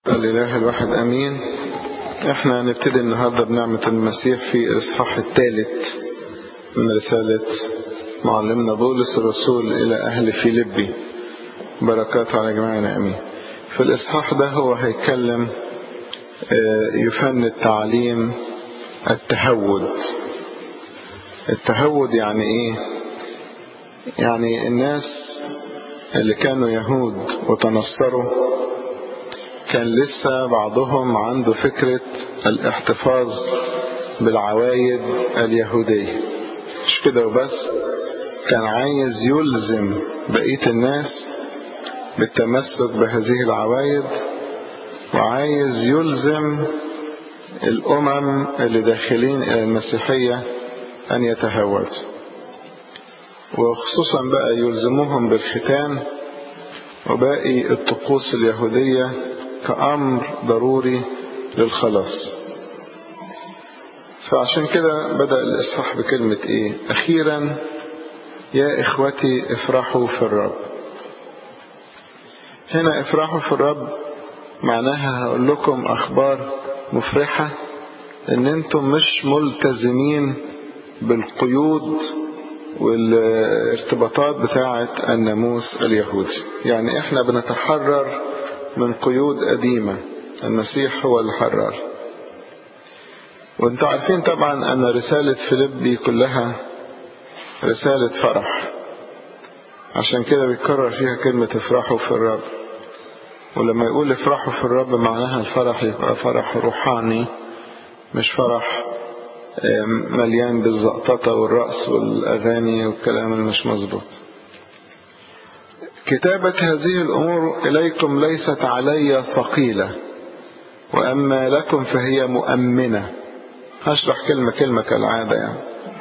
الإله الواحد أمين احنا هنبتدي النهاردة بنعمة المسيح في الإصحاح الثالث من رسالة معلمنا بولس الرسول إلى أهل فيلبي بركاته على جميعنا أمين في الإصحاح ده هو هيتكلم يفن التعليم التهود التهود يعني ايه يعني الناس اللي كانوا يهود وتنصروا كان لسه بعضهم عنده فكرة الاحتفاظ بالعوايد اليهودية مش كده وبس كان عايز يلزم بقية الناس بالتمسك بهذه العوايد وعايز يلزم الأمم اللي داخلين إلى المسيحية أن يتهودوا وخصوصا بقى يلزموهم بالختان وباقي الطقوس اليهودية كأمر ضروري للخلاص فعشان كده بدأ الإصحاح بكلمة إيه أخيرا يا إخوتي افرحوا في الرب هنا افرحوا في الرب معناها هقول لكم أخبار مفرحة إن أنتم مش ملتزمين بالقيود والارتباطات بتاعة الناموس اليهودي يعني احنا بنتحرر من قيود قديمة المسيح هو اللي حرر وانتوا عارفين طبعا ان رسالة فيلبي كلها رسالة فرح عشان كده بيكرر فيها كلمة افرحوا في الرب ولما يقول افرحوا في الرب معناها الفرح يبقى فرح روحاني مش فرح مليان بالزقططة والرقص والأغاني والكلام اللي مش مظبوط كتابة هذه الأمور إليكم ليست علي ثقيلة وأما لكم فهي مؤمنة هشرح كلمة كلمة كالعادة يعني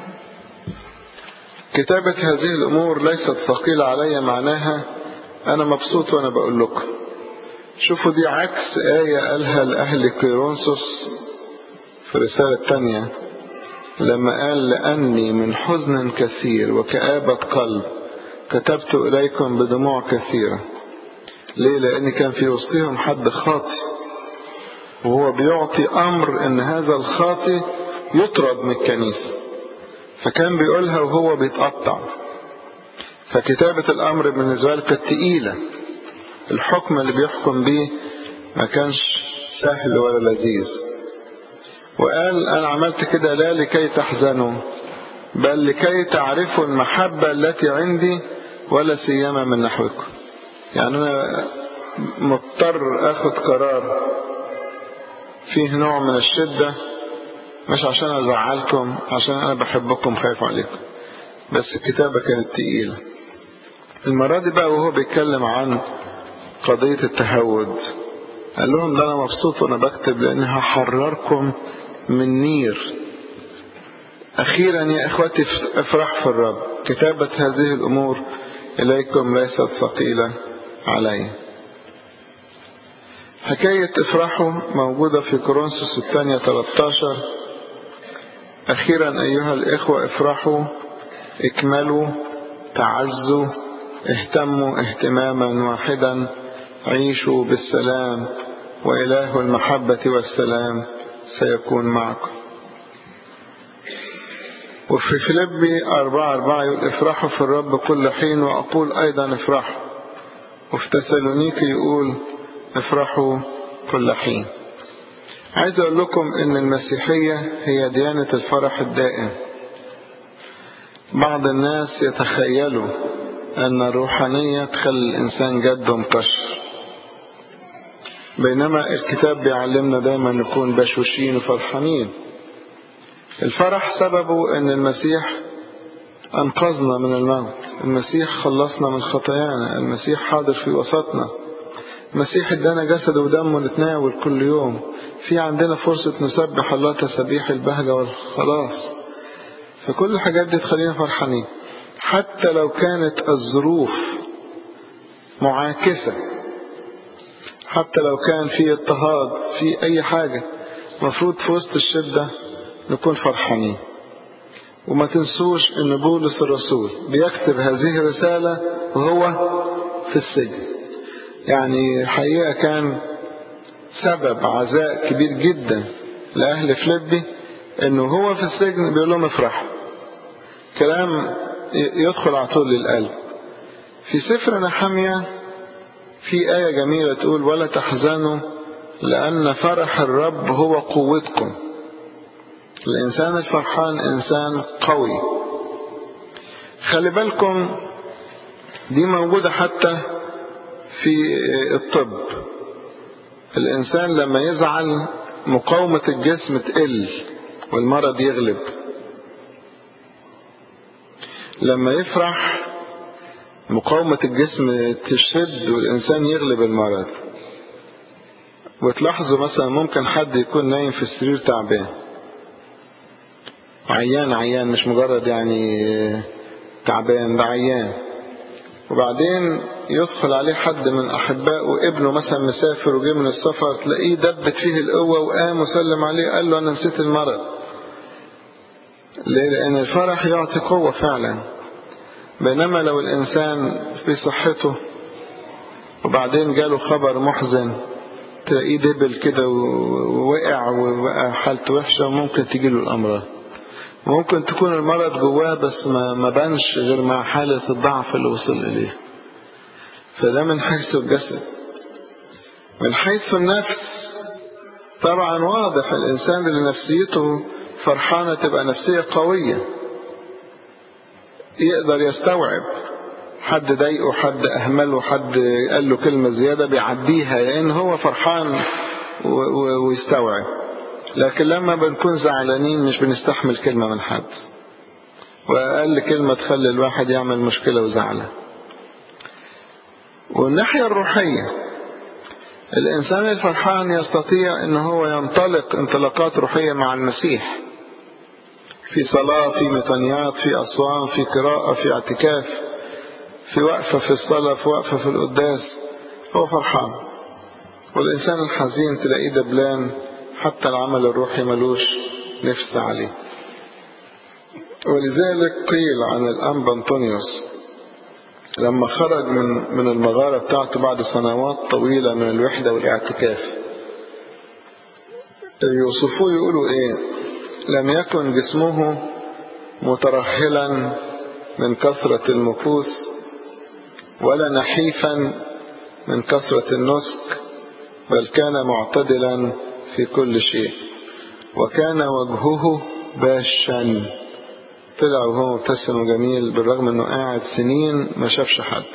كتابة هذه الأمور ليست ثقيلة علي معناها أنا مبسوط وأنا بقول لكم شوفوا دي عكس آية قالها لأهل كيرونسوس في رسالة تانية لما قال لأني من حزن كثير وكآبة قلب كتبت إليكم بدموع كثيرة ليه لأن كان في وسطهم حد خاطي وهو بيعطي أمر أن هذا الخاطي يطرد من الكنيسة فكان بيقولها وهو بيتقطع فكتابة الأمر بالنسبة له كانت تقيلة الحكم اللي بيحكم بيه ما كانش سهل ولا لذيذ وقال أنا عملت كده لا لكي تحزنوا بل لكي تعرفوا المحبة التي عندي ولا سيما من نحوكم يعني أنا مضطر أخذ قرار فيه نوع من الشدة مش عشان أزعلكم عشان أنا بحبكم خايف عليكم بس الكتابة كانت تقيلة المرة دي بقى وهو بيتكلم عن قضية التهود قال لهم ده أنا مبسوط وأنا بكتب لأني هحرركم من نير أخيرا يا إخوتي افرح في الرب كتابة هذه الأمور إليكم ليست ثقيلة علي حكاية افرحوا موجودة في كورنثوس الثانية 13 أخيرا أيها الإخوة افرحوا اكملوا تعزوا اهتموا اهتماما واحدا عيشوا بالسلام وإله المحبة والسلام سيكون معكم وفي فيلبي أربعة أربعة يقول افرحوا في الرب كل حين وأقول أيضا افرحوا وفي تسالونيكي يقول افرحوا كل حين عايز أقول لكم إن المسيحية هي ديانة الفرح الدائم بعض الناس يتخيلوا أن الروحانية تخلي الإنسان جد مكشر بينما الكتاب بيعلمنا دايما نكون بشوشين وفرحانين الفرح سببه ان المسيح انقذنا من الموت المسيح خلصنا من خطايانا المسيح حاضر في وسطنا المسيح ادانا جسد ودمه نتناول كل يوم في عندنا فرصة نسبح الله تسبيح البهجة والخلاص فكل الحاجات دي تخلينا فرحانين حتى لو كانت الظروف معاكسة حتى لو كان في اضطهاد في اي حاجة مفروض في وسط الشدة نكون فرحانين وما تنسوش ان بولس الرسول بيكتب هذه الرسالة وهو في السجن يعني الحقيقة كان سبب عزاء كبير جدا لأهل فليبي انه هو في السجن بيقول لهم افرحوا كلام يدخل على طول للقلب في سفر نحمية في آية جميلة تقول ولا تحزنوا لأن فرح الرب هو قوتكم الإنسان الفرحان إنسان قوي خلي بالكم دي موجودة حتى في الطب الإنسان لما يزعل مقاومة الجسم تقل والمرض يغلب لما يفرح مقاومة الجسم تشد والإنسان يغلب المرض وتلاحظوا مثلا ممكن حد يكون نايم في السرير تعبان عيان عيان مش مجرد يعني تعبان ده عيان وبعدين يدخل عليه حد من أحبائه ابنه مثلا مسافر وجه من السفر تلاقيه دبت فيه القوة وقام وسلم عليه قال له أنا نسيت المرض ليه؟ لأن الفرح يعطي قوة فعلا بينما لو الإنسان في صحته وبعدين جاله خبر محزن تلاقيه دبل كده ووقع وبقى حالته وحشة وممكن تجيله الأمراض ممكن تكون المرض جواه بس ما ما بانش غير مع حالة الضعف اللي وصل إليه فده من حيث الجسد من حيث النفس طبعا واضح الإنسان اللي نفسيته فرحانة تبقى نفسية قوية يقدر يستوعب حد ضايقه حد أهمله حد قال له كلمة زيادة بيعديها لأن هو فرحان ويستوعب لكن لما بنكون زعلانين مش بنستحمل كلمة من حد وأقل كلمة تخلي الواحد يعمل مشكلة وزعلة والناحية الروحية الإنسان الفرحان يستطيع أن هو ينطلق انطلاقات روحية مع المسيح في صلاة في مطنيات في أصوام في قراءة في اعتكاف في وقفة في الصلاة في وقفة في القداس هو فرحان والإنسان الحزين تلاقيه دبلان حتى العمل الروحي ملوش نفس عليه ولذلك قيل عن الأنبا أنطونيوس لما خرج من من المغارة بتاعته بعد سنوات طويلة من الوحدة والاعتكاف يوصفوه يقولوا ايه لم يكن جسمه مترهلا من كثرة المكوث ولا نحيفا من كثرة النسك بل كان معتدلا في كل شيء وكان وجهه باشا طلع وهو مبتسم وجميل بالرغم انه قاعد سنين ما شافش حد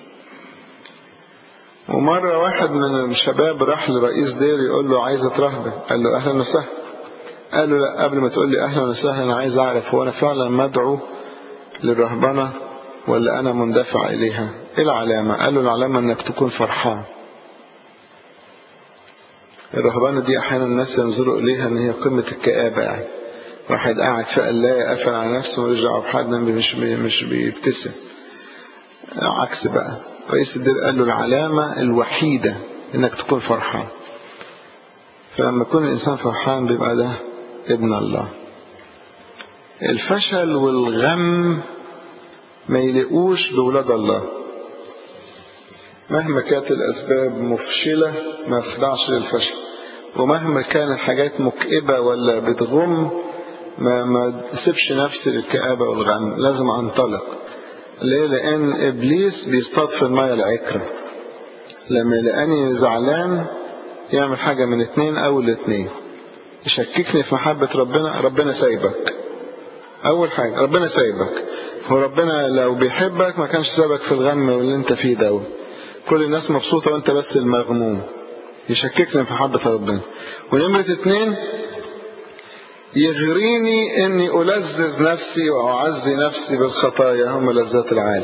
ومرة واحد من الشباب راح لرئيس دير يقول له عايز اترهبن قال له اهلا وسهلا قال له لا قبل ما تقول لي اهلا وسهلا انا عايز اعرف هو انا فعلا مدعو للرهبنة ولا انا مندفع اليها ايه العلامة قال له العلامة انك تكون فرحان الرهبانة دي احيانا الناس ينظروا اليها ان هي قمة الكآبة يعني واحد قاعد في قلاية قافل على نفسه ملوش دعوه بحد مش مش بيبتسم عكس بقى رئيس الدير قال له العلامة الوحيدة انك تكون فرحان فلما يكون الانسان فرحان بيبقى ده ابن الله الفشل والغم ما يلقوش بولاد الله مهما كانت الأسباب مفشلة ما يخضعش للفشل ومهما كانت حاجات مكئبة ولا بتغم ما ما تسيبش نفسي للكآبة والغم لازم أنطلق ليه لأن إبليس بيصطاد في المية العكرة لما يلاقاني زعلان يعمل حاجة من اتنين أو الاتنين يشككني في محبة ربنا ربنا سايبك أول حاجة ربنا سايبك هو ربنا لو بيحبك ما كانش سابك في الغم واللي انت فيه ده كل الناس مبسوطة وانت بس المغموم يشككني في محبة ربنا ونمرة اتنين يغريني اني ألذذ نفسي وأعزي نفسي بالخطايا هم لذات العالم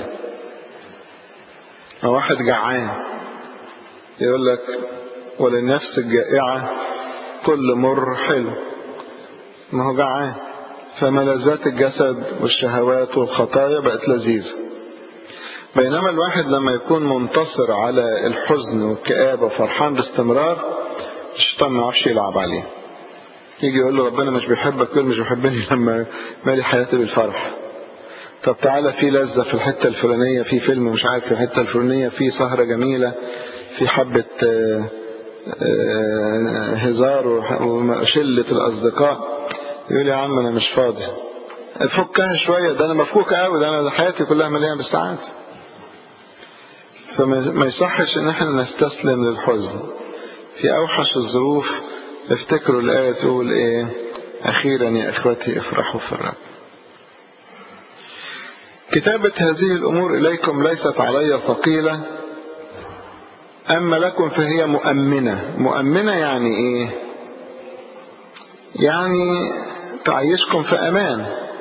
أو واحد جعان يقول لك وللنفس الجائعة كل مر حلو ما هو جعان فملذات الجسد والشهوات والخطايا بقت لذيذة بينما الواحد لما يكون منتصر على الحزن والكآبة وفرحان باستمرار الشيطان ما يعرفش يلعب عليه يجي يقول له ربنا مش بيحبك يقول مش بيحبني لما مالي حياتي بالفرح طب تعالى في لذة في الحتة الفلانية في فيلم مش عارف في الحتة الفلانية في سهرة جميلة في حبة هزار وشلة الأصدقاء يقول يا عم أنا مش فاضي فكها شوية ده أنا مفكوك قوي ده أنا حياتي كلها مليانة بالسعادة فما يصحش ان احنا نستسلم للحزن في اوحش الظروف افتكروا الآية تقول ايه اخيرا يا اخوتي افرحوا في الرب كتابة هذه الامور اليكم ليست علي ثقيلة اما لكم فهي مؤمنة مؤمنة يعني ايه يعني تعيشكم في امان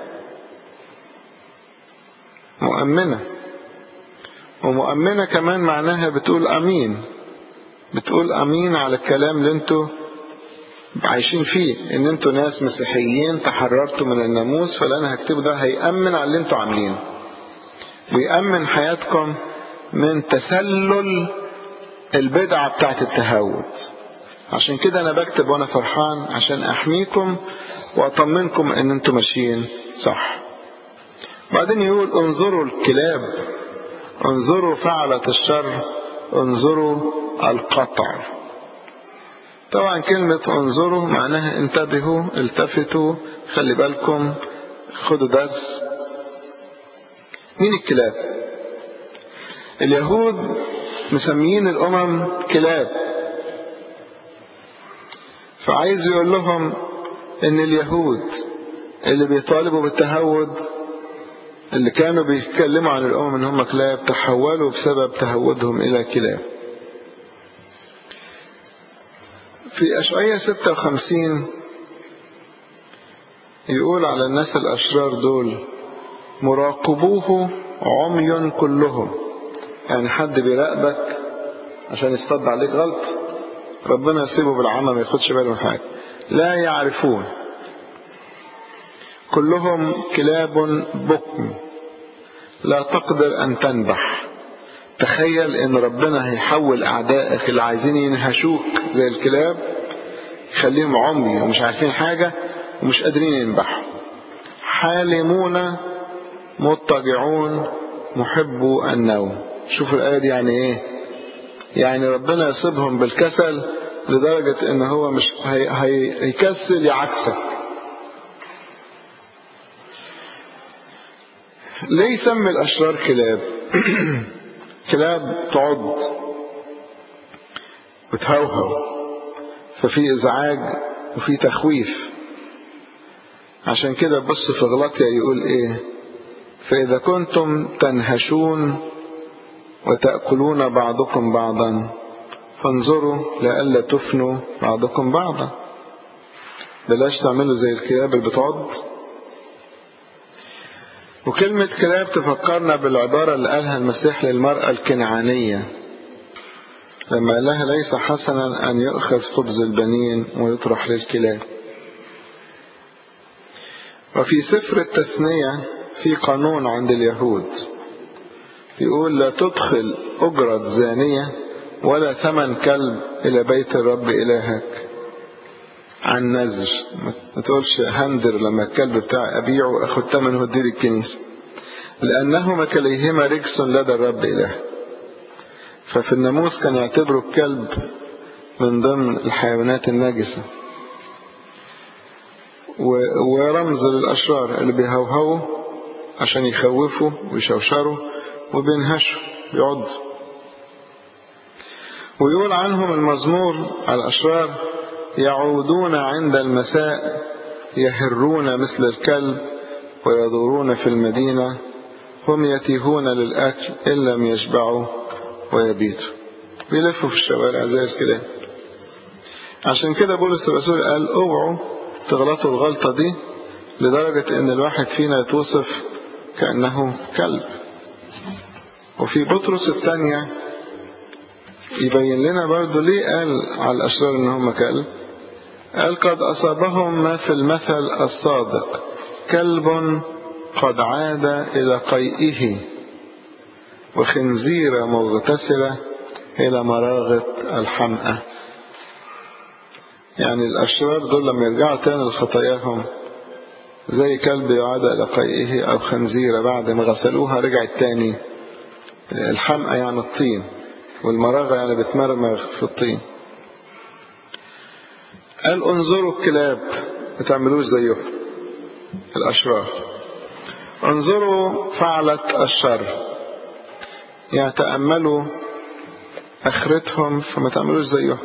مؤمنه ومؤمنة كمان معناها بتقول أمين بتقول أمين على الكلام اللي انتوا عايشين فيه ان انتوا ناس مسيحيين تحررتوا من الناموس فاللي انا هكتبه ده هيأمن على اللي انتوا عاملينه ويأمن حياتكم من تسلل البدعة بتاعت التهود عشان كده انا بكتب وانا فرحان عشان احميكم واطمنكم ان انتوا ماشيين صح بعدين يقول انظروا الكلاب انظروا فعلة الشر انظروا القطع طبعا كلمة انظروا معناها انتبهوا التفتوا خلي بالكم خدوا درس مين الكلاب اليهود مسميين الأمم كلاب فعايز يقول لهم ان اليهود اللي بيطالبوا بالتهود اللي كانوا بيتكلموا عن الأمم إن هم كلاب تحولوا بسبب تهودهم إلى كلاب في أشعية 56 يقول على الناس الأشرار دول مراقبوه عمي كلهم يعني حد بيراقبك عشان يصطد عليك غلط ربنا يسيبه بالعمى ما ياخدش باله من حاجة لا يعرفون كلهم كلاب بكم لا تقدر أن تنبح تخيل ان ربنا هيحول اعدائك اللي عايزين ينهشوك زي الكلاب يخليهم عمي ومش عارفين حاجة ومش قادرين ينبحوا حالمون مضطجعون محبوا النوم شوفوا الآية دي يعني ايه يعني ربنا يصيبهم بالكسل لدرجة ان هو مش هي هيكسل يعكسك ليه يسمي الأشرار كلاب كلاب تعض وتهوهو ففي إزعاج وفي تخويف عشان كده بص في غلطيا يقول إيه فإذا كنتم تنهشون وتأكلون بعضكم بعضا فانظروا لئلا تفنوا بعضكم بعضا بلاش تعملوا زي الكلاب اللي بتعض وكلمة كلاب تفكرنا بالعبارة اللي قالها المسيح للمرأة الكنعانية لما قال لها ليس حسنا أن يؤخذ خبز البنين ويطرح للكلاب وفي سفر التثنية في قانون عند اليهود يقول لا تدخل أجرة زانية ولا ثمن كلب إلى بيت الرب إلهك عن نذر ما تقولش هندر لما الكلب بتاعي أبيعه وأخد ثمنه واديه الكنيسة لأنهما كليهما رجس لدى الرب إله ففي الناموس كان يعتبروا الكلب من ضمن الحيوانات النجسة ورمز للأشرار اللي بيهوهوا عشان يخوفوا ويشوشروا وبينهشوا يعضوا ويقول عنهم المزمور على الأشرار يعودون عند المساء يهرون مثل الكلب ويدورون في المدينة هم يتيهون للأكل إن لم يشبعوا ويبيتوا بيلفوا في الشوارع زي الكلاب عشان كده بولس الرسول قال اوعوا تغلطوا الغلطة دي لدرجة ان الواحد فينا يتوصف كأنه كلب وفي بطرس الثانية يبين لنا برضو ليه قال على الأشرار ان هم كلب قال قد أصابهم ما في المثل الصادق كلب قد عاد إلى قيئه وخنزيرة مغتسلة إلى مراغة الحمأة يعني الأشرار دول لما يرجعوا تاني لخطاياهم زي كلب يعاد إلى قيئه أو خنزيرة بعد ما غسلوها رجعت تاني الحمأة يعني الطين والمراغة يعني بتمرمغ في الطين قال انظروا الكلاب ما تعملوش زيهم الأشرار انظروا فعلة الشر يعني تأملوا آخرتهم فما تعملوش زيهم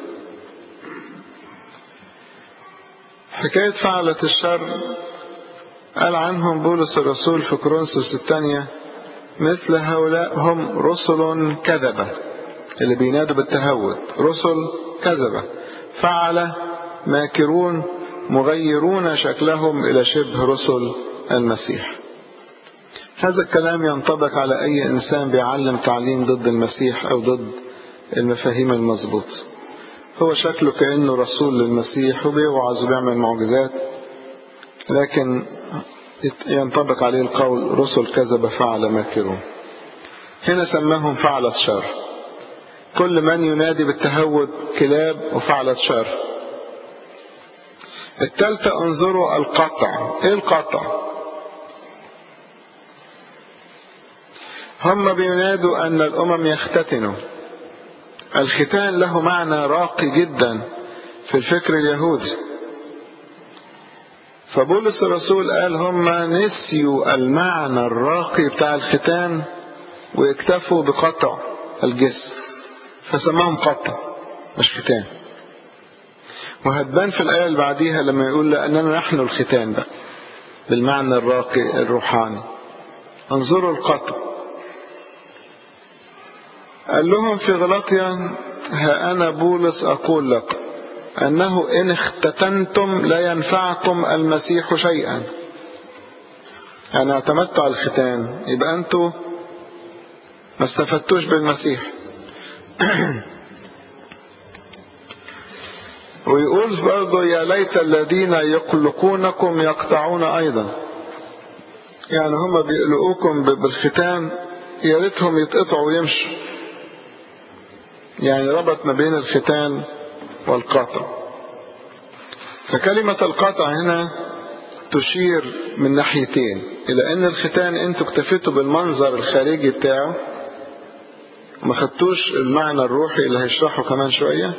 حكاية فعلة الشر قال عنهم بولس الرسول في كورنثوس الثانية مثل هؤلاء هم رسل كذبة اللي بينادوا بالتهود رسل كذبة فعل ماكرون مغيرون شكلهم إلى شبه رسل المسيح هذا الكلام ينطبق على أي إنسان بيعلم تعليم ضد المسيح أو ضد المفاهيم المظبوطة هو شكله كأنه رسول للمسيح وبيوعظ وبيعمل معجزات لكن ينطبق عليه القول رسل كذب فعل ماكرون هنا سماهم فعلة شر كل من ينادي بالتهود كلاب وفعلة شر الثالثة انظروا القطع ايه القطع هم بينادوا ان الامم يختتنوا الختان له معنى راقي جدا في الفكر اليهودي فبولس الرسول قال هم نسيوا المعنى الراقي بتاع الختان واكتفوا بقطع الجسم فسماهم قطع مش ختان وهتبان في الآية اللي بعديها لما يقول لأننا نحن الختان بقى بالمعنى الراقي الروحاني انظروا القطع قال لهم في غلطيا ها أنا بولس أقول لكم أنه إن اختتنتم لا ينفعكم المسيح شيئا يعني اعتمدت على الختان يبقى أنتوا ما استفدتوش بالمسيح ويقول برضه يا ليت الذين يقلقونكم يقطعون أيضا يعني هم بيقلقوكم بالختان يا ريتهم يتقطعوا ويمشوا يعني ربط ما بين الختان والقطع فكلمة القطع هنا تشير من ناحيتين إلى أن الختان أنتوا اكتفيتوا بالمنظر الخارجي بتاعه وما خدتوش المعنى الروحي اللي هيشرحه كمان شوية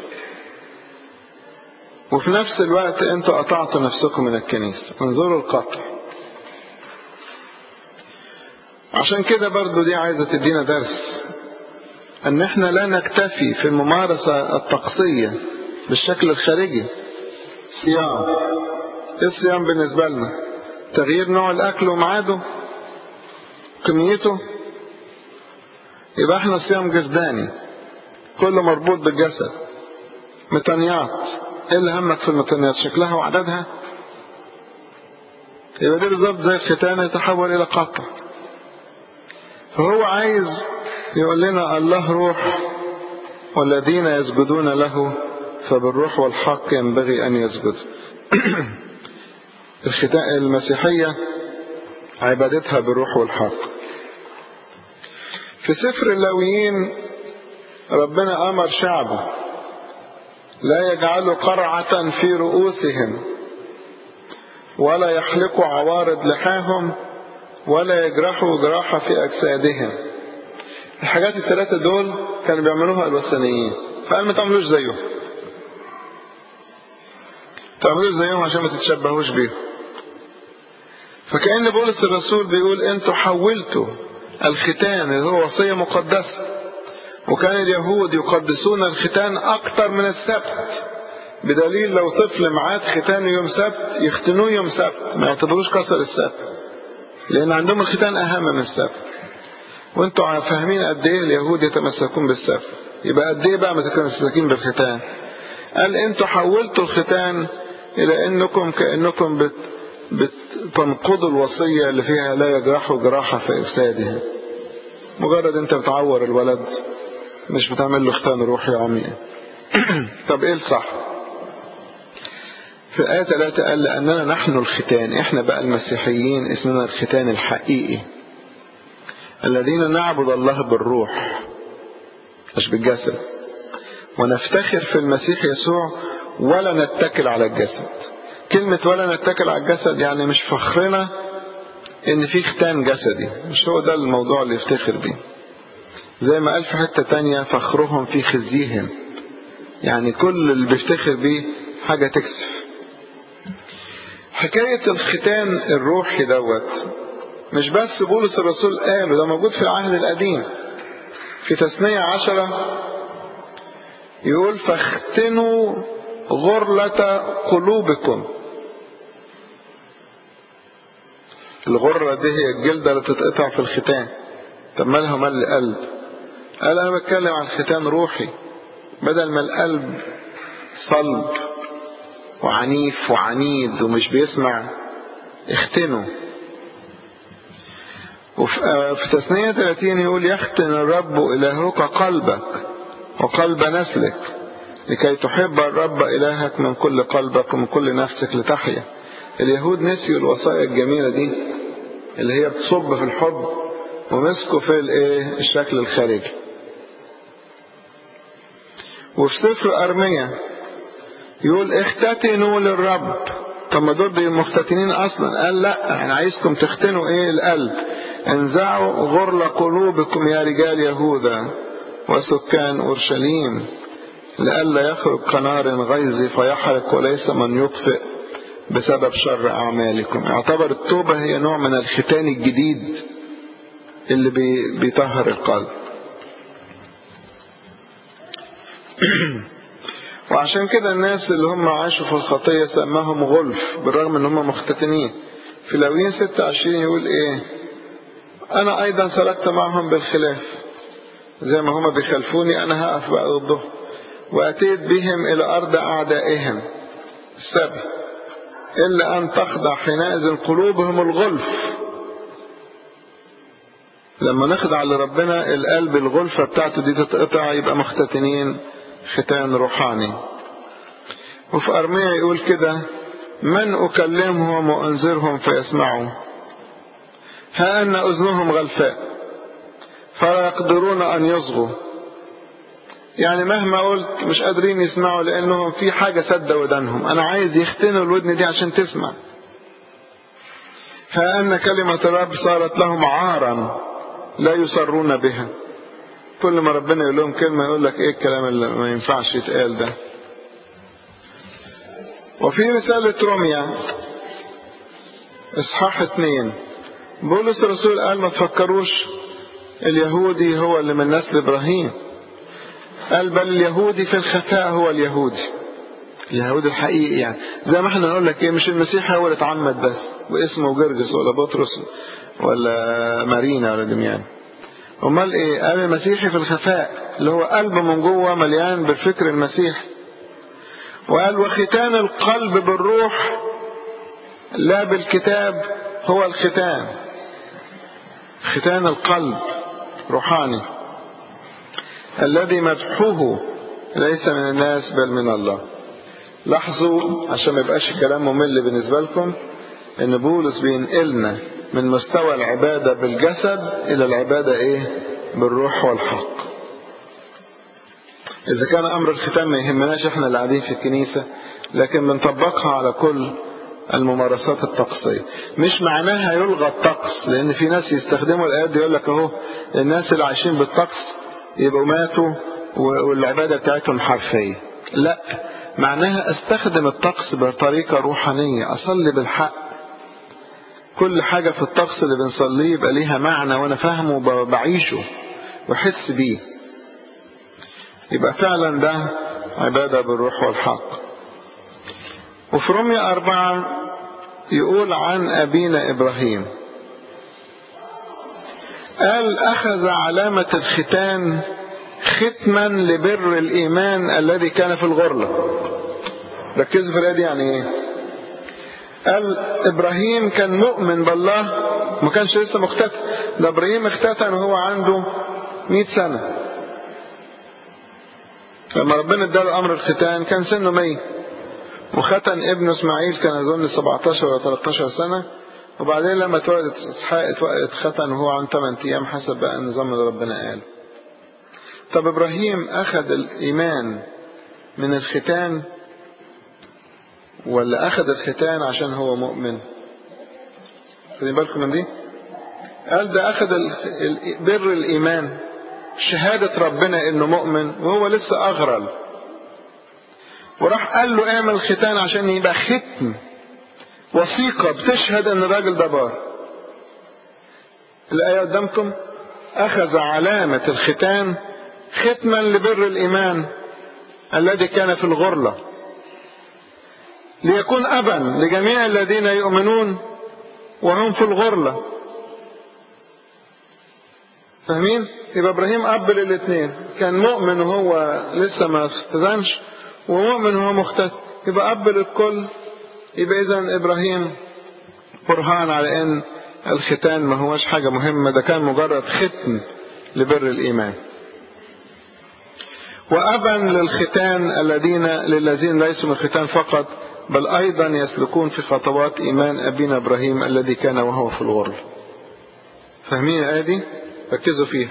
وفي نفس الوقت أنتوا قطعتوا نفسكم من الكنيسة انظروا القطع عشان كده برضو دي عايزة تدينا درس ان احنا لا نكتفي في الممارسة الطقسية بالشكل الخارجي صيام ايه الصيام بالنسبة لنا تغيير نوع الاكل وميعاده كميته يبقى احنا صيام جسداني كله مربوط بالجسد متنيات ايه اللي همك في المتنيات شكلها وعددها يبقى دي بالظبط زي الختان يتحول الى قطع فهو عايز يقول لنا الله روح والذين يسجدون له فبالروح والحق ينبغي أن يسجدوا الختاء المسيحية عبادتها بالروح والحق في سفر اللاويين ربنا أمر شعبه لا يجعلوا قرعة في رؤوسهم ولا يحلقوا عوارض لحاهم ولا يجرحوا جراحة في أجسادهم الحاجات الثلاثة دول كانوا بيعملوها الوثنيين فقال ما تعملوش زيهم تعملوش زيهم عشان ما تتشبهوش بيهم فكأن بولس الرسول بيقول انتوا حولتوا الختان اللي هو وصية مقدسة وكان اليهود يقدسون الختان أكتر من السبت بدليل لو طفل معاه ختان يوم سبت يختنوه يوم سبت ما يعتبروش كسر السبت لأن عندهم الختان أهم من السبت وانتوا فاهمين قد ايه اليهود يتمسكون بالسبت يبقى قد ايه بقى متمسكين بالختان قال انتوا حولتوا الختان الى انكم كانكم بت بتنقضوا الوصية اللي فيها لا يجرحوا جراحة في افسادهم مجرد انت بتعور الولد مش بتعمل له ختان روحي عميق طب ايه الصح في آية 3 قال لأننا نحن الختان احنا بقى المسيحيين اسمنا الختان الحقيقي الذين نعبد الله بالروح مش بالجسد ونفتخر في المسيح يسوع ولا نتكل على الجسد كلمة ولا نتكل على الجسد يعني مش فخرنا ان في ختان جسدي مش هو ده الموضوع اللي يفتخر بيه زي ما قال في حتة تانية فخرهم في خزيهم يعني كل اللي بيفتخر بيه حاجة تكسف حكاية الختان الروحي دوت مش بس بولس الرسول قاله ده موجود في العهد القديم في تثنية عشرة يقول فاختنوا غرلة قلوبكم الغرة دي هي الجلدة اللي بتتقطع في الختان طب مالها مال القلب قال أنا بتكلم عن ختان روحي بدل ما القلب صلب وعنيف وعنيد ومش بيسمع اختنوا وفي تثنية 30 يقول يختن الرب إلهك قلبك وقلب نسلك لكي تحب الرب إلهك من كل قلبك ومن كل نفسك لتحيا اليهود نسيوا الوصايا الجميلة دي اللي هي بتصب في الحب ومسكوا في الايه الشكل الخارجي وفي سفر أرمية يقول اختتنوا للرب طب ما دول مختتنين اصلا قال لا انا عايزكم تختنوا ايه القلب انزعوا غرل قلوبكم يا رجال يهوذا وسكان اورشليم لئلا يخرج كنار غيظ فيحرق وليس من يطفئ بسبب شر اعمالكم اعتبر التوبه هي نوع من الختان الجديد اللي بي بيطهر القلب وعشان كده الناس اللي هم عاشوا في الخطية سماهم غلف بالرغم ان هم مختتنين في لاويين 26 يقول ايه انا ايضا سلكت معهم بالخلاف زي ما هم بيخالفوني انا هقف بقى ضدهم واتيت بهم الى ارض اعدائهم السبع الا ان تخضع حينئذ قلوبهم الغلف لما نخضع لربنا القلب الغلفة بتاعته دي تتقطع يبقى مختتنين ختان روحاني وفي أرمية يقول كده من أكلمهم وأنذرهم فيسمعوا ها أن أذنهم غلفاء فلا يقدرون أن يصغوا يعني مهما قلت مش قادرين يسمعوا لأنهم في حاجة سد ودانهم أنا عايز يختنوا الودن دي عشان تسمع ها أن كلمة الرب صارت لهم عارا لا يصرون بها كل ما ربنا يقول لهم كلمة يقول لك ايه الكلام اللي ما ينفعش يتقال ده وفي رسالة روميا اصحاح اتنين بولس الرسول قال ما تفكروش اليهودي هو اللي من نسل ابراهيم قال بل اليهودي في الخفاء هو اليهودي اليهودي الحقيقي يعني زي ما احنا نقول لك ايه مش المسيح هو اللي اتعمد بس واسمه جرجس ولا بطرس ولا مارينا ولا دميان امال ايه قال المسيحي في الخفاء اللي هو قلب من جوه مليان بالفكر المسيحي وقال وختان القلب بالروح لا بالكتاب هو الختان ختان القلب روحاني الذي مدحوه ليس من الناس بل من الله لاحظوا عشان ما يبقاش الكلام ممل بالنسبة لكم ان بولس بينقلنا من مستوى العبادة بالجسد إلى العبادة إيه؟ بالروح والحق. إذا كان أمر الختام ما يهمناش إحنا اللي قاعدين في الكنيسة، لكن بنطبقها على كل الممارسات الطقسية. مش معناها يلغى الطقس، لأن في ناس يستخدموا الآيات دي يقول لك أهو الناس اللي عايشين بالطقس يبقوا ماتوا والعبادة بتاعتهم حرفية. لا، معناها استخدم الطقس بطريقة روحانية، أصلي بالحق كل حاجة في الطقس اللي بنصليه يبقى ليها معنى وأنا فاهمه وبعيشه وأحس بيه يبقى فعلا ده عبادة بالروح والحق وفي رمية أربعة يقول عن أبينا إبراهيم قال أخذ علامة الختان ختما لبر الإيمان الذي كان في الغرلة ركزوا في الآية دي يعني إيه قال ابراهيم كان مؤمن بالله ما كانش لسه مختتن ده ابراهيم اختتن وهو عنده 100 سنه لما ربنا اداله امر الختان كان سنه 100 وختن ابنه اسماعيل كان اظن 17 ولا 13 سنه وبعدين لما اتولدت اسحاق اتختن وهو عن 8 ايام حسب بقى النظام اللي ربنا قاله طب ابراهيم اخذ الايمان من الختان ولا أخذ الختان عشان هو مؤمن خدين بالكم من دي قال ده أخذ بر الإيمان شهادة ربنا إنه مؤمن وهو لسه أغرل وراح قال له اعمل ختان عشان يبقى ختم وثيقة بتشهد ان الراجل ده بار الآية قدامكم أخذ علامة الختان ختما لبر الإيمان الذي كان في الغرلة ليكون أبا لجميع الذين يؤمنون وهم في الغرلة فاهمين؟ يبقى إبراهيم أب للاثنين كان مؤمن وهو لسه ما اختتنش ومؤمن وهو مختتن يبقى أب للكل يبقى إذا إبراهيم برهان على أن الختان ما هوش حاجة مهمة ده كان مجرد ختم لبر الإيمان وأبا للختان الذين للذين ليسوا من الختان فقط بل أيضا يسلكون في خطوات إيمان أبينا إبراهيم الذي كان وهو في الغرل فاهمين الآية دي؟ ركزوا فيها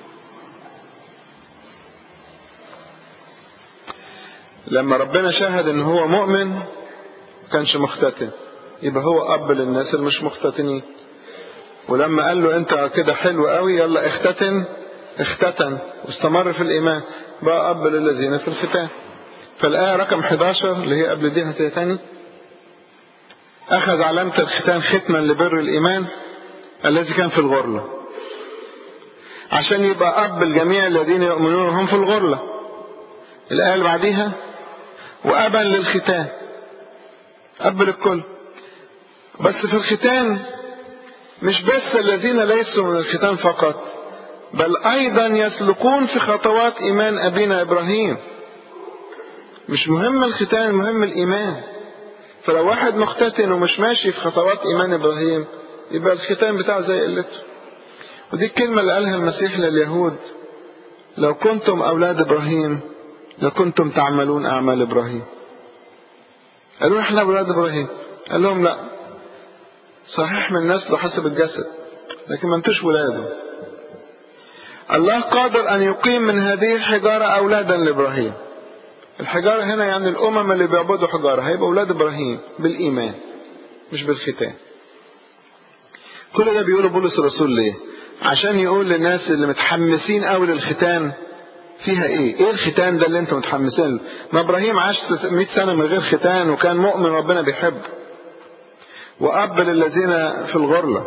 لما ربنا شاهد ان هو مؤمن كانش مختتن يبقى هو اب للناس اللي مش مختتنين ولما قال له انت كده حلو قوي يلا اختتن اختتن واستمر في الايمان بقى اب للذين في الختان فالايه رقم 11 اللي هي قبل دي هتلاقي تاني اخذ علامه الختان ختما لبر الايمان الذي كان في الغرله عشان يبقى اب الجميع الذين يؤمنون هم في الغرله الايه اللي بعديها وابا للختان اب للكل بس في الختان مش بس الذين ليسوا من الختان فقط بل أيضا يسلكون في خطوات إيمان أبينا إبراهيم مش مهم الختان مهم الإيمان فلو واحد مختتن ومش ماشي في خطوات إيمان إبراهيم يبقى الختان بتاعه زي قلته ودي الكلمة اللي قالها المسيح لليهود لو كنتم أولاد إبراهيم لكنتم تعملون أعمال إبراهيم قالوا احنا أولاد إبراهيم قال لهم لا صحيح من نسله حسب الجسد لكن ما انتوش ولاده الله قادر أن يقيم من هذه الحجارة أولادا لإبراهيم الحجارة هنا يعني الأمم اللي بيعبدوا حجارة هيبقى أولاد إبراهيم بالإيمان مش بالختان كل ده بيقوله بولس الرسول ليه عشان يقول للناس اللي متحمسين قوي للختان فيها ايه ايه الختان ده اللي انتم متحمسين له ما ابراهيم عاش 100 سنة من غير ختان وكان مؤمن ربنا بيحبه وأب للذين في الغرلة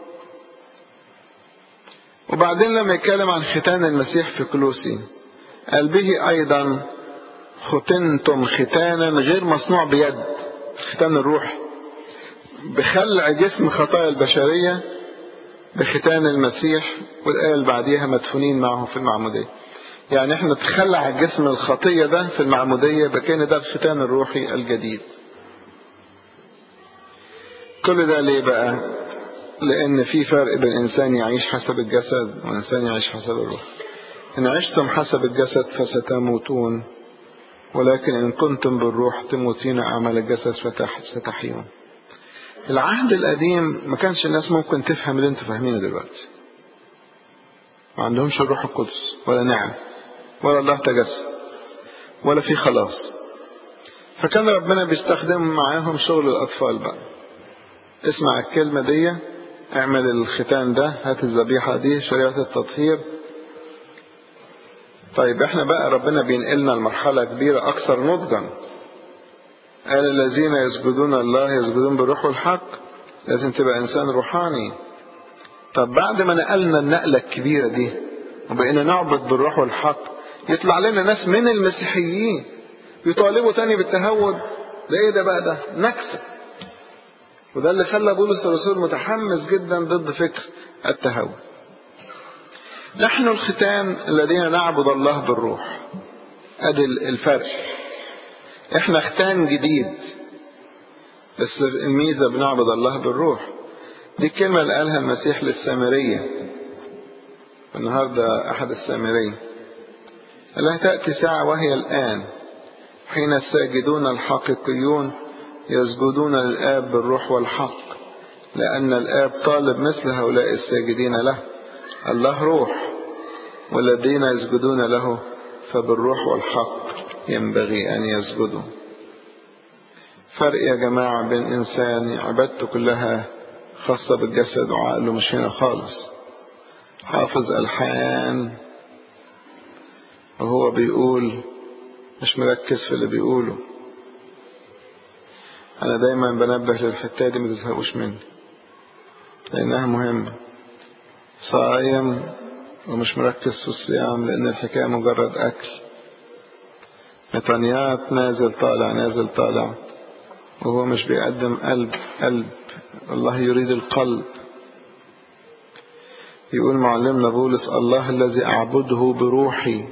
وبعدين لما يتكلم عن ختان المسيح في كلوسي قال به أيضا ختنتم ختانا غير مصنوع بيد ختان الروح بخلع جسم خطايا البشرية بختان المسيح والآية اللي بعديها مدفونين معه في المعمودية يعني احنا تخلع جسم الخطية ده في المعمودية بكان ده الختان الروحي الجديد كل ده ليه بقى لأن في فرق بين إنسان يعيش حسب الجسد وإنسان يعيش حسب الروح إن عشتم حسب الجسد فستموتون ولكن إن كنتم بالروح تموتين أعمال الجسد فتحيون العهد القديم ما كانش الناس ممكن تفهم اللي انتوا فاهمينه دلوقتي ما عندهمش الروح القدس ولا نعم ولا الله تجسد ولا في خلاص فكان ربنا بيستخدم معاهم شغل الأطفال بقى اسمع الكلمة دي اعمل الختان ده هات الذبيحة دي شريعة التطهير طيب احنا بقى ربنا بينقلنا لمرحلة كبيرة أكثر نضجا قال الذين يسجدون الله يسجدون بالروح والحق لازم تبقى إنسان روحاني طب بعد ما نقلنا النقلة الكبيرة دي وبقينا نعبد بالروح والحق يطلع لنا ناس من المسيحيين يطالبوا تاني بالتهود ده ايه ده بقى ده نكسه وده اللي خلى بولس الرسول متحمس جدا ضد فكر التهود نحن الختان الذين نعبد الله بالروح ادي الفرق احنا ختان جديد بس الميزه بنعبد الله بالروح دي الكلمه اللي قالها المسيح للسامريه النهارده احد السامريه قال لها تاتي ساعه وهي الان حين الساجدون الحقيقيون يسجدون للآب بالروح والحق لأن الآب طالب مثل هؤلاء الساجدين له الله روح والذين يسجدون له فبالروح والحق ينبغي أن يسجدوا فرق يا جماعة بين إنسان عبادته كلها خاصة بالجسد وعقله مش هنا خالص حافظ ألحان وهو بيقول مش مركز في اللي بيقوله أنا دايما بنبه للحتة دي ما تزهقوش مني لأنها مهمة صايم ومش مركز في الصيام لأن الحكاية مجرد أكل مطنيات نازل طالع نازل طالع وهو مش بيقدم قلب قلب الله يريد القلب يقول معلمنا بولس الله الذي أعبده بروحي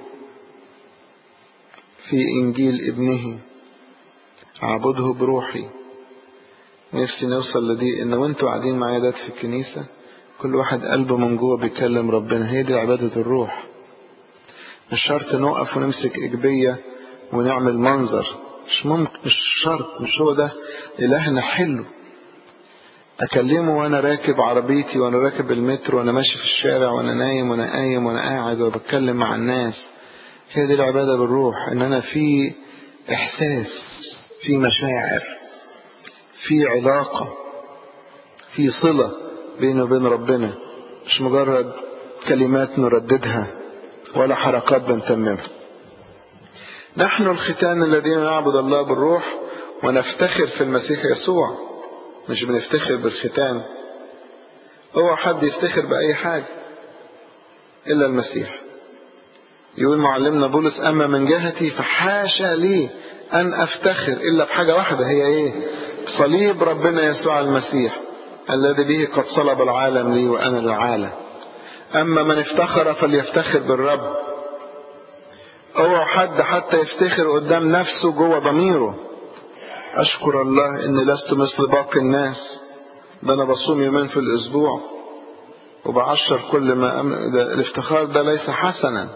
في إنجيل ابنه أعبده بروحي نفسي نوصل لدي إن وانتوا قاعدين معايا دات في الكنيسة كل واحد قلبه من جوه بيكلم ربنا هي دي عبادة الروح مش شرط نقف ونمسك إجبية ونعمل منظر مش ممكن مش شرط مش هو ده إلهنا حلو أكلمه وأنا راكب عربيتي وأنا راكب المترو وأنا ماشي في الشارع وأنا نايم وأنا قايم وأنا قاعد وبتكلم مع الناس هي دي العبادة بالروح إن أنا في إحساس في مشاعر في علاقة في صلة بيني وبين ربنا مش مجرد كلمات نرددها ولا حركات بنتممها نحن الختان الذين نعبد الله بالروح ونفتخر في المسيح يسوع مش بنفتخر بالختان هو حد يفتخر بأي حاجة إلا المسيح يقول معلمنا بولس أما من جهتي فحاشا لي أن أفتخر إلا بحاجة واحدة هي إيه صليب ربنا يسوع المسيح الذي به قد صلب العالم لي وأنا للعالم أما من افتخر فليفتخر بالرب اوعى حد حتى يفتخر قدام نفسه جوه ضميره أشكر الله إني لست مثل باقي الناس ده أنا بصوم يومين في الأسبوع وبعشر كل ما أم... ده الافتخار ده ليس حسنا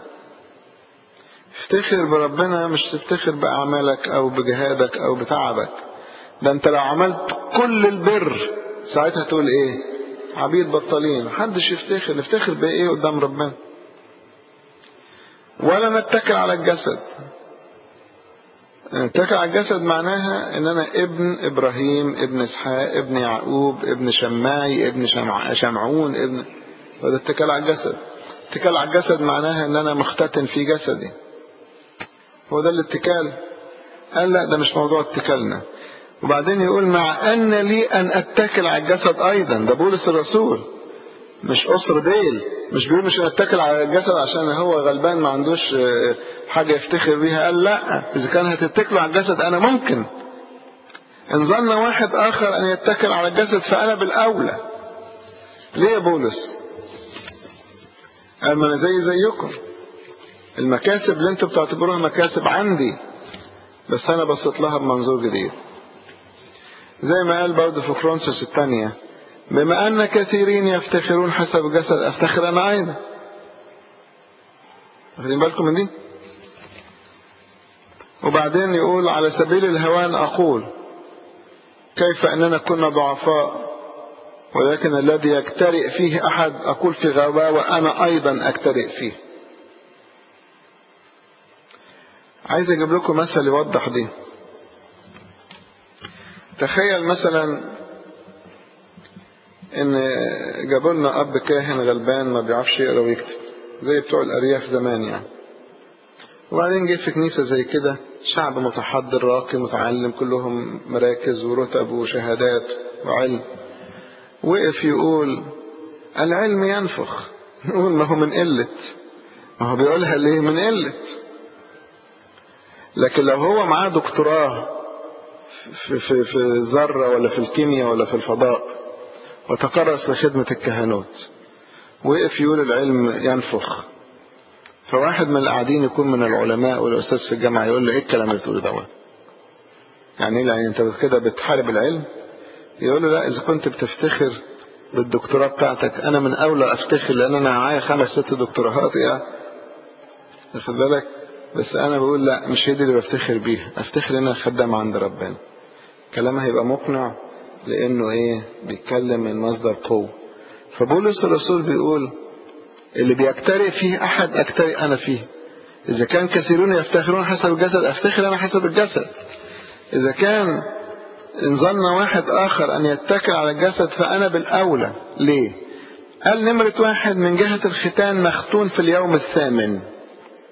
افتخر بربنا مش تفتخر بأعمالك أو بجهادك أو بتعبك ده أنت لو عملت كل البر ساعتها تقول إيه عبيد بطالين محدش يفتخر نفتخر بإيه قدام ربنا ولا نتكل على الجسد نتكل على الجسد معناها ان انا ابن ابراهيم ابن اسحاق ابن يعقوب ابن شماي ابن شمع... شمعون ابن وده اتكال على الجسد اتكال على الجسد معناها ان انا مختتن في جسدي هو ده الاتكال قال لا ده مش موضوع اتكالنا وبعدين يقول مع ان لي ان اتكل على الجسد ايضا ده بولس الرسول مش قصر ديل مش بيقول مش هنتكل على الجسد عشان هو غلبان ما عندوش حاجة يفتخر بيها قال لا إذا كان هتتكلوا على الجسد أنا ممكن إن ظن واحد آخر أن يتكل على الجسد فأنا بالأولى ليه يا بولس قال ما أنا زي زيكم المكاسب اللي انتوا بتعتبروها مكاسب عندي بس أنا بصيت لها بمنظور جديد زي ما قال برضه في كرونسوس الثانية بما أن كثيرين يفتخرون حسب الجسد أفتخر أنا أيضا واخدين بالكم من دي وبعدين يقول على سبيل الهوان أقول كيف أننا كنا ضعفاء ولكن الذي يكترئ فيه أحد أقول في غباوة أنا أيضا أكترئ فيه عايز أجيب لكم مثل يوضح دي تخيل مثلا ان جابوا لنا اب كاهن غلبان ما بيعرفش يقرا ويكتب زي بتوع الارياف زمان يعني وبعدين جه في كنيسه زي كده شعب متحضر راقي متعلم كلهم مراكز ورتب وشهادات وعلم وقف يقول العلم ينفخ نقول ما هو من قلة ما هو بيقولها ليه من قلة لكن لو هو معاه دكتوراه في, في, في الذرة ولا في الكيمياء ولا في الفضاء وتكرس لخدمة الكهنوت وقف يقول العلم ينفخ فواحد من القاعدين يكون من العلماء والأستاذ في الجامعة يقول له إيه الكلام اللي بتقوله دوت يعني إيه يعني أنت كده بتحارب العلم يقول له لا إذا كنت بتفتخر بالدكتوراه بتاعتك أنا من أولى أفتخر لأن أنا معايا خمس ست دكتوراهات يا واخد بالك بس أنا بقول لا مش هي دي اللي بفتخر بيها أفتخر إن أنا خدام عند ربنا كلامها هيبقى مقنع لانه ايه بيتكلم من مصدر قوة فبولس الرسول بيقول اللي بيكترئ فيه احد اكترئ انا فيه اذا كان كثيرون يفتخرون حسب الجسد افتخر انا حسب الجسد اذا كان ان ظن واحد اخر ان يتكل على الجسد فانا بالاولى ليه قال نمرة واحد من جهة الختان مختون في اليوم الثامن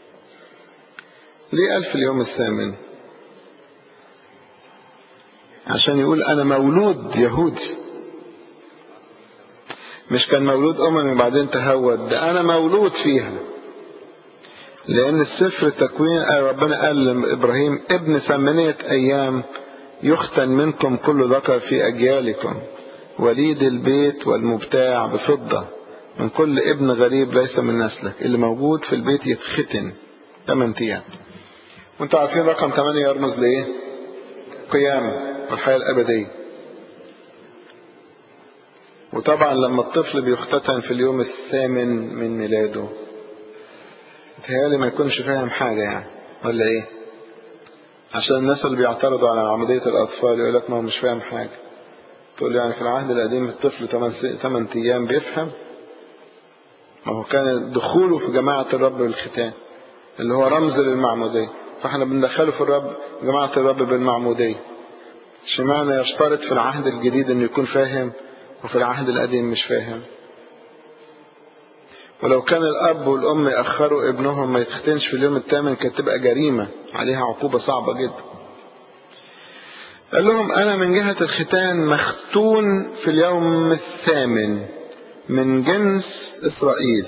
ليه قال في اليوم الثامن عشان يقول أنا مولود يهودي مش كان مولود أممي وبعدين تهود ده أنا مولود فيها لأن السفر التكوين ربنا قال لإبراهيم ابن ثمانية أيام يختن منكم كل ذكر في أجيالكم وليد البيت والمبتاع بفضة من كل ابن غريب ليس من نسلك اللي موجود في البيت يتختن 8 أيام وانتوا عارفين رقم 8 يرمز لإيه؟ قيامة والحياة الأبدية وطبعا لما الطفل بيختتن في اليوم الثامن من ميلاده متهيألي ما يكونش فاهم حاجة يعني ولا ايه عشان الناس اللي بيعترضوا على عملية الأطفال يقول لك ما هو مش فاهم حاجة تقول يعني في العهد القديم الطفل 8 أيام بيفهم ما هو كان دخوله في جماعة الرب بالختان اللي هو رمز للمعمودية فاحنا بندخله في الرب جماعة الرب بالمعمودية اشمعنى يشترط في العهد الجديد انه يكون فاهم وفي العهد القديم مش فاهم ولو كان الأب والأم يأخروا ابنهم ما يتختنش في اليوم الثامن كانت تبقى جريمة عليها عقوبة صعبة جدا قال لهم أنا من جهة الختان مختون في اليوم الثامن من جنس إسرائيل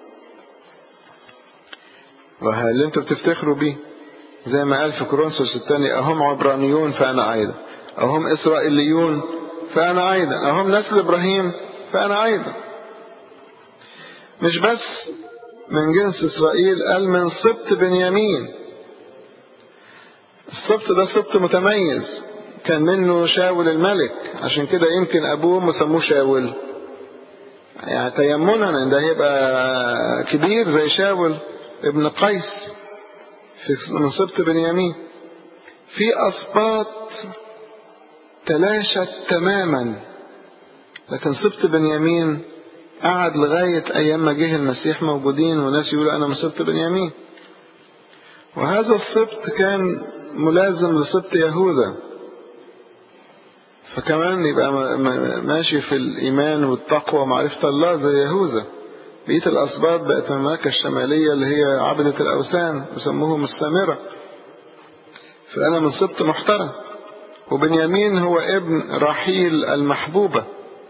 وهل انتوا بتفتخروا بيه زي ما قال في كورنثوس الثاني أهم عبرانيون فأنا أيضا أهم إسرائيليون فأنا أيضا أهم نسل إبراهيم فأنا أيضا مش بس من جنس إسرائيل قال من سبط بنيامين السبط ده سبط متميز كان منه شاول الملك عشان كده يمكن أبوه وأمه سموه شاول يعني تيمنا ده هيبقى كبير زي شاول ابن قيس في من سبط بنيامين في أسباط تلاشت تماما لكن سبط بنيامين قعد لغاية أيام ما جه المسيح موجودين وناس يقولوا أنا من سبط بنيامين وهذا السبط كان ملازم لسبط يهوذا فكمان يبقى ماشي في الإيمان والتقوى ومعرفة الله زي يهوذا بقية الأسباط بقت المملكة الشمالية اللي هي عبدة الأوثان وسموهم السامرة فأنا من سبط محترم وبنيامين هو ابن رحيل المحبوبة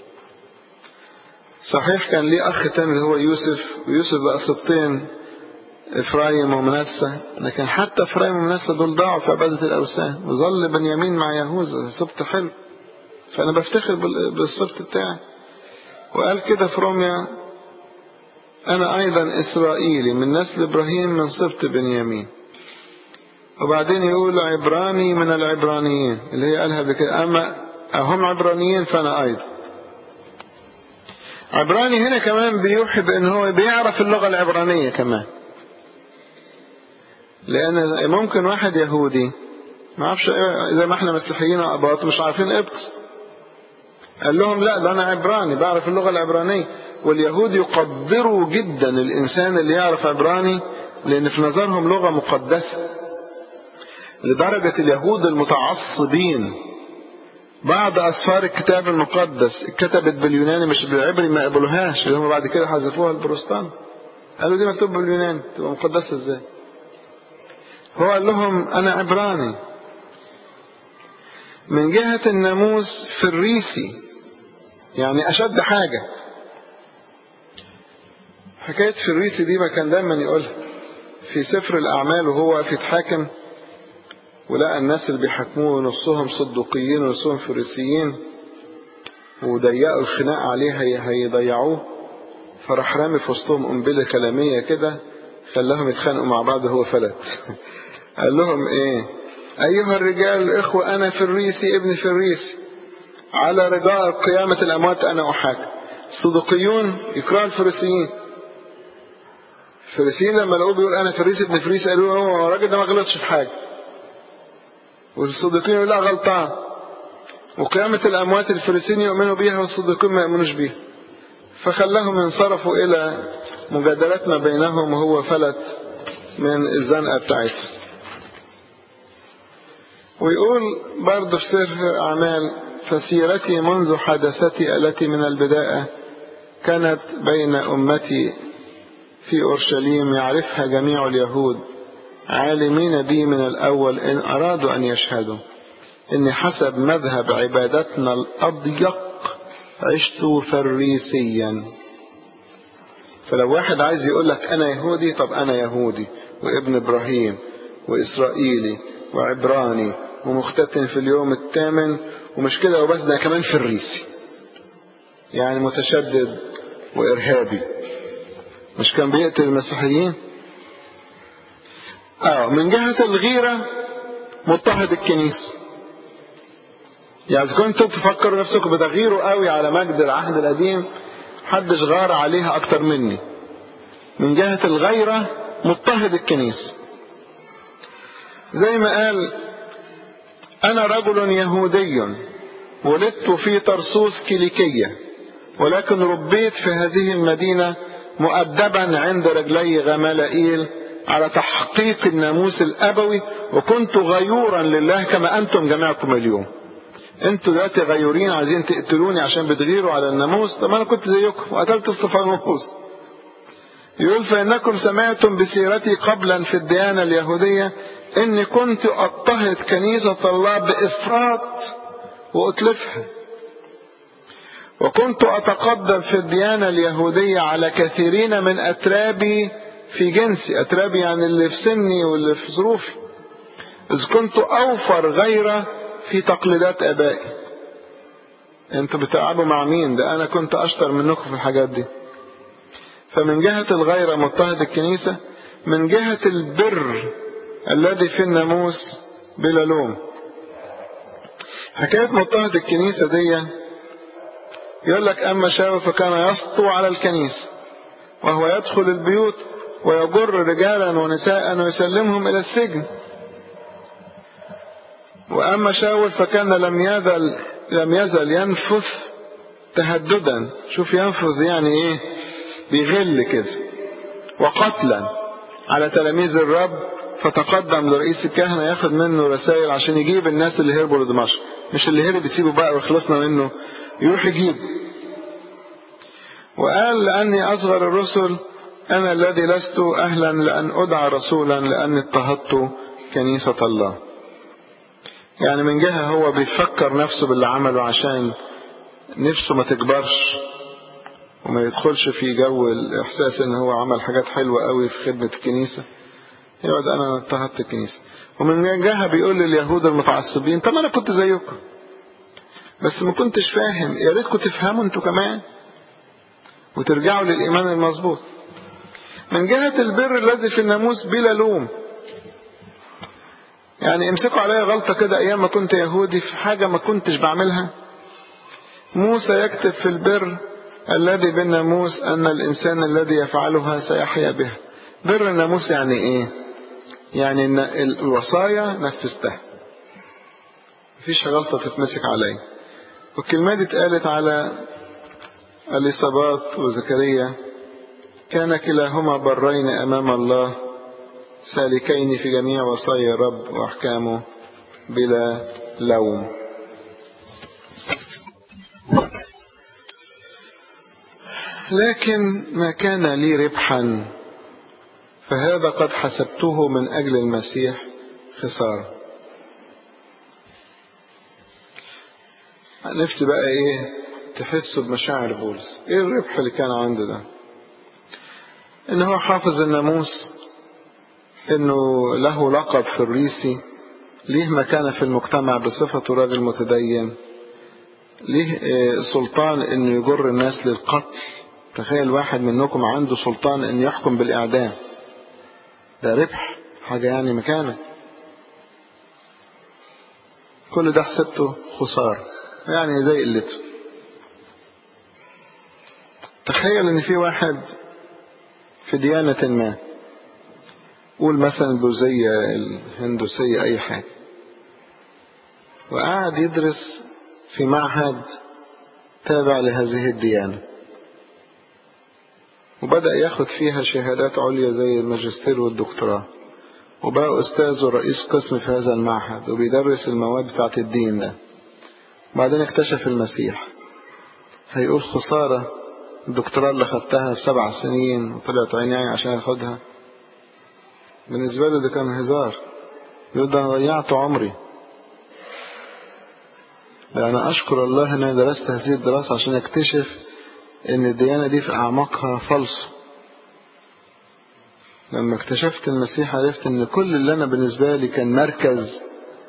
صحيح كان ليه أخ تاني اللي هو يوسف ويوسف بقى سبطين إفرايم ومنسى لكن حتى إفرايم ومنسى دول ضاعوا في عبادة الأوثان وظل بنيامين مع يهوذا سبط حلو فأنا بفتخر بالسبط بتاعي وقال كده في روميا أنا أيضا إسرائيلي من نسل إبراهيم من سبط بنيامين وبعدين يقول عبراني من العبرانيين اللي هي قالها بكده أما هم عبرانيين فأنا أيضا عبراني هنا كمان بيوحي بأن هو بيعرف اللغة العبرانية كمان لأن ممكن واحد يهودي ما عرفش زي ما احنا مسيحيين وأباط مش عارفين قبط قال لهم لا ده أنا عبراني بعرف اللغة العبرانية واليهود يقدروا جدا الإنسان اللي يعرف عبراني لأن في نظرهم لغة مقدسة لدرجة اليهود المتعصبين بعض أسفار الكتاب المقدس اتكتبت باليوناني مش بالعبري ما قبلوهاش اللي هم بعد كده حذفوها البروستان قالوا دي مكتوب باليوناني تبقى مقدسة ازاي هو قال لهم أنا عبراني من جهة الناموس فريسي يعني أشد حاجة حكاية فريسي دي ما كان دايما يقولها في سفر الأعمال وهو واقف يتحاكم ولقى الناس اللي بيحكموه نصهم صدوقيين ونصهم فريسيين وضيقوا الخناق عليه هيضيعوه فراح رامي في وسطهم قنبلة كلامية كده خلاهم يتخانقوا مع بعض هو فلت قال لهم ايه ايها الرجال الاخوة انا فريسي ابن فريسي على رجاء قيامة الاموات انا احاكم الصدوقيون يكرهوا الفريسيين الفريسيين لما لقوه بيقول انا فريسي ابن فريسي قالوا له هو الراجل ده ما غلطش في حاجه والصديقين يقول لا غلطان وقيامة الأموات الفريسين يؤمنوا بيها والصديقين ما يؤمنوش بيها فخلاهم انصرفوا إلى مجادلات ما بينهم وهو فلت من الزنقة بتاعته ويقول برضه في سر أعمال فسيرتي منذ حدثتي التي من البداية كانت بين أمتي في أورشليم يعرفها جميع اليهود عالمين بي من الأول إن أرادوا أن يشهدوا إن حسب مذهب عبادتنا الأضيق عشت فريسيا فلو واحد عايز يقول لك أنا يهودي طب أنا يهودي وابن إبراهيم وإسرائيلي وعبراني ومختتن في اليوم الثامن ومش كده وبس ده كمان فريسي يعني متشدد وإرهابي مش كان بيقتل المسيحيين اه من جهة الغيرة مضطهد الكنيسة يعني إذا كنتوا تفكروا نفسكم بتغيروا قوي على مجد العهد القديم حدش غار عليها أكتر مني من جهة الغيرة مضطهد الكنيسة زي ما قال أنا رجل يهودي ولدت في طرسوس كيليكية ولكن ربيت في هذه المدينة مؤدبا عند رجلي غمالائيل على تحقيق الناموس الأبوي وكنت غيورا لله كما أنتم جميعكم اليوم انتوا دلوقتي غيورين عايزين تقتلوني عشان بتغيروا على الناموس طب انا كنت زيكم وقتلت استفانوس يقول فانكم سمعتم بسيرتي قبلا في الديانة اليهودية اني كنت اضطهد كنيسة الله بافراط واتلفها وكنت اتقدم في الديانة اليهودية على كثيرين من اترابي في جنسي اترابي يعني اللي في سني واللي في ظروفي اذ كنت اوفر غيره في تقليدات ابائي انتوا بتلعبوا مع مين ده انا كنت اشطر منكم في الحاجات دي فمن جهة الغيرة مضطهد الكنيسة من جهة البر الذي في الناموس بلا لوم حكاية مضطهد الكنيسة دي يقول لك أما شاول فكان يسطو على الكنيسة وهو يدخل البيوت ويجر رجالا ونساء ويسلمهم إلى السجن وأما شاول فكان لم يزل لم يزل ينفث تهددا شوف ينفث يعني ايه بيغل كده وقتلا على تلاميذ الرب فتقدم لرئيس الكهنة ياخد منه رسائل عشان يجيب الناس اللي هربوا لدمشق مش اللي هرب يسيبه بقى ويخلصنا منه يروح يجيب وقال لأني أصغر الرسل أنا الذي لست أهلا لأن أدعى رسولا لأني اضطهدت كنيسة الله يعني من جهة هو بيفكر نفسه باللي عمله عشان نفسه ما تكبرش وما يدخلش في جو الإحساس إن هو عمل حاجات حلوة قوي في خدمة الكنيسة يقعد أنا اضطهدت الكنيسة ومن جهة بيقول لليهود المتعصبين طب أنا كنت زيكم بس ما كنتش فاهم يا ريتكم تفهموا انتوا كمان وترجعوا للإيمان المظبوط من جهة البر الذي في الناموس بلا لوم يعني امسكوا عليا غلطة كده أيام ما كنت يهودي في حاجة ما كنتش بعملها موسى يكتب في البر الذي بالناموس أن الإنسان الذي يفعلها سيحيا بها بر الناموس يعني إيه يعني إن الوصايا نفذتها مفيش غلطة تتمسك علي والكلمة دي اتقالت على اليصابات وزكريا كان كلاهما برين أمام الله سالكين في جميع وصايا الرب وأحكامه بلا لوم لكن ما كان لي ربحا فهذا قد حسبته من أجل المسيح خسارة نفسي بقى ايه تحسوا بمشاعر بولس ايه الربح اللي كان عنده ده ان هو حافظ الناموس انه له لقب في الريسي ليه مكانة في المجتمع بصفته راجل متدين ليه سلطان انه يجر الناس للقتل تخيل واحد منكم عنده سلطان انه يحكم بالاعدام ده ربح حاجة يعني مكانة كل ده حسبته خسارة يعني زي قلته تخيل ان في واحد في ديانة ما قول مثلا البوذية الهندوسية أي حاجة وقعد يدرس في معهد تابع لهذه الديانة وبدأ ياخد فيها شهادات عليا زي الماجستير والدكتوراه وبقى أستاذ ورئيس قسم في هذا المعهد وبيدرس المواد بتاعت الدين ده بعدين اكتشف المسيح هيقول خسارة الدكتوراه اللي خدتها في سبع سنين وطلعت عيني عشان اخدها بالنسبة له ده كان هزار يقول ده انا ضيعت عمري ده أنا أشكر الله أن أنا درست هذه الدراسة عشان أكتشف أن الديانة دي في أعماقها فلسو لما اكتشفت المسيح عرفت أن كل اللي أنا بالنسبة لي كان مركز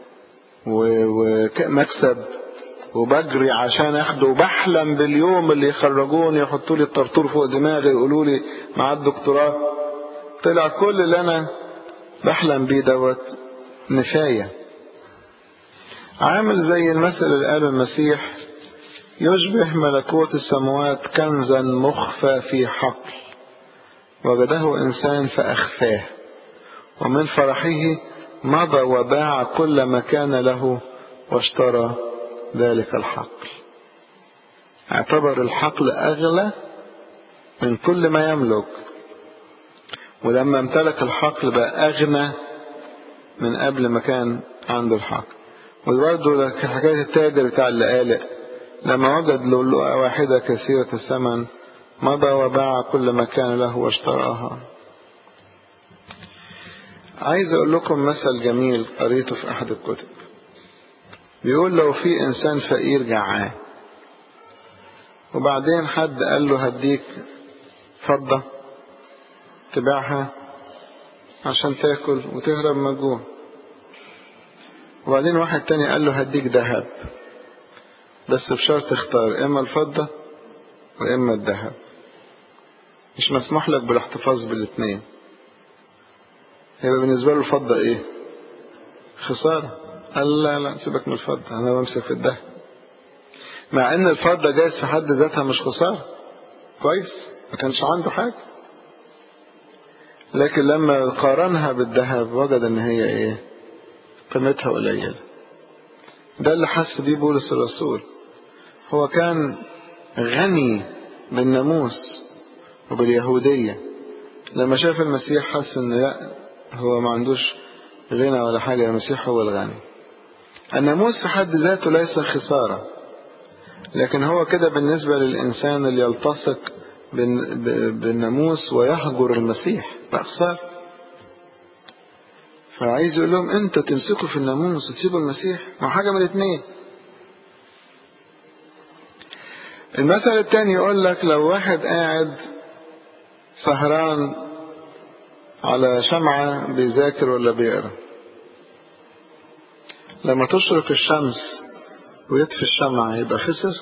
ومكسب وبجري عشان اخده وبحلم باليوم اللي يخرجوني يحطوا لي الطرطور فوق دماغي يقولوا لي مع الدكتوراه طلع كل اللي انا بحلم بيه دوت نفاية عامل زي المثل اللي قاله المسيح يشبه ملكوت السماوات كنزا مخفى في حقل وجده إنسان فأخفاه ومن فرحه مضى وباع كل ما كان له واشترى ذلك الحقل اعتبر الحقل أغلى من كل ما يملك ولما امتلك الحقل بقى أغنى من قبل ما كان عنده الحقل وبرضه حكاية التاجر بتاع اللقالق لما وجد لؤلؤة واحدة كثيرة الثمن مضى وباع كل ما كان له واشتراها عايز اقول لكم مثل جميل قريته في احد الكتب بيقول لو في انسان فقير جعان وبعدين حد قال له هديك فضة تبيعها عشان تاكل وتهرب من الجوع وبعدين واحد تاني قال له هديك ذهب بس بشرط اختار اما الفضة واما الذهب مش مسموح لك بالاحتفاظ بالاثنين هيبقى بالنسبة له الفضة ايه خسارة قال لا لا سيبك من الفضة انا بمسك في الذهب مع ان الفضة جايز في حد ذاتها مش خسارة كويس ما كانش عنده حاجة لكن لما قارنها بالذهب وجد ان هي ايه قيمتها قليلة ده اللي حس بيه بولس الرسول هو كان غني بالناموس وباليهودية لما شاف المسيح حس ان لا هو ما عندوش غنى ولا حاجة المسيح هو الغني الناموس في حد ذاته ليس خسارة لكن هو كده بالنسبة للإنسان اللي يلتصق بالناموس ويهجر المسيح لا خسارة فعايز يقول لهم انتوا تمسكوا في الناموس وتسيبوا المسيح ما حاجة من الاثنين المثل الثاني يقول لك لو واحد قاعد سهران على شمعة بيذاكر ولا بيقرا لما تشرق الشمس ويطفي الشمعة يبقى خسر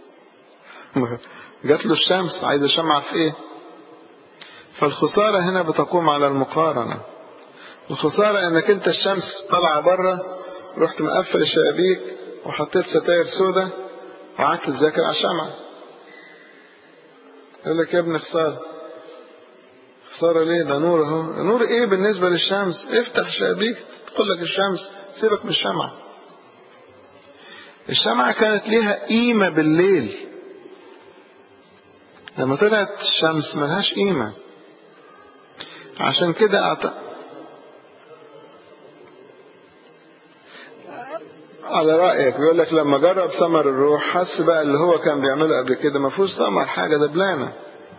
جات له الشمس عايز الشمعة في ايه فالخسارة هنا بتقوم على المقارنة الخسارة انك انت الشمس طالعة بره رحت مقفل الشبابيك وحطيت ستاير سودة وقعدت تذاكر على الشمعة يقول لك يا ابني خسارة خسارة ليه ده نور اهو نور ايه بالنسبة للشمس افتح شبابيك تدخل لك الشمس سيبك من الشمعة الشمعة كانت ليها قيمة بالليل لما طلعت الشمس ملهاش قيمة عشان كده أعت... على رأيك بيقول لك لما جرب ثمر الروح حس بقى اللي هو كان بيعمله قبل كده ما فيهوش ثمر حاجة ده بلانة